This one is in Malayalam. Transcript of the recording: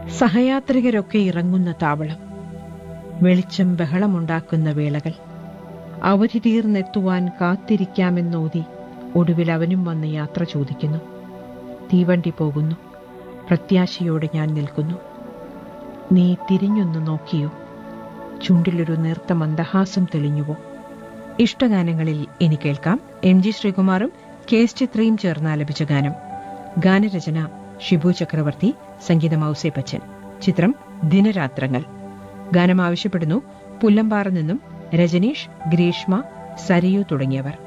സഹയാത്രികരൊക്കെ ഇറങ്ങുന്ന താവളം വെളിച്ചം ബഹളമുണ്ടാക്കുന്ന വേളകൾ അവധി തീർന്നെത്തുവാൻ കാത്തിരിക്കാമെന്നോതി ഒടുവിൽ അവനും വന്ന് യാത്ര ചോദിക്കുന്നു തീവണ്ടി പോകുന്നു പ്രത്യാശയോടെ ഞാൻ നിൽക്കുന്നു നീ തിരിഞ്ഞൊന്ന് നോക്കിയോ ചുണ്ടിലൊരു നേർത്ത മന്ദഹാസം തെളിഞ്ഞുവോ ഇഷ്ടഗാനങ്ങളിൽ ഇനി കേൾക്കാം എം ജി ശ്രീകുമാറും കെ എസ് ചിത്രയും ചേർന്ന് ആലപിച്ച ഗാനം ഗാനരചന ഷിബു ചക്രവർത്തി സംഗീതം ഔസേപ്പച്ചൻ ചിത്രം ദിനരാത്രങ്ങൾ ഗാനം ആവശ്യപ്പെടുന്നു പുല്ലമ്പാറ നിന്നും രജനീഷ് ഗ്രീഷ്മ സരിയു തുടങ്ങിയവർ